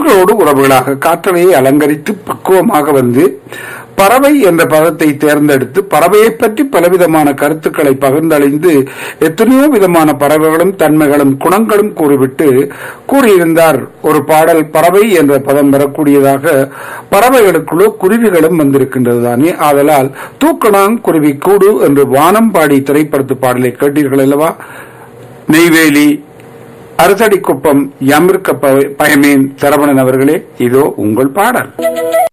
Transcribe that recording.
காற்றோடு உறவுகளாக காற்றலையை அலங்கரித்து பக்குவமாக வந்து பறவை என்ற பதத்தை தேர்ந்தெடுத்து பறவையை பற்றி பலவிதமான கருத்துக்களை பகிர்ந்தழிந்து எத்தனையோ விதமான பறவைகளும் தன்மைகளும் குணங்களும் கூறிவிட்டு கூறியிருந்தார் ஒரு பாடல் பறவை என்ற பதம் வரக்கூடியதாக பறவைகளுக்குள்ளே குருவிகளும் வந்திருக்கின்றது தானே ஆதலால் தூக்கணாங் குருவி கூடு என்று வானம் பாடி திரைப்படத்து பாடலை கேட்டீர்கள் அல்லவா நெய்வேலி அரசடிக்குப்பம் யமிர்க்க பயமேன் சரவணன் அவர்களே இதோ உங்கள் பாடல்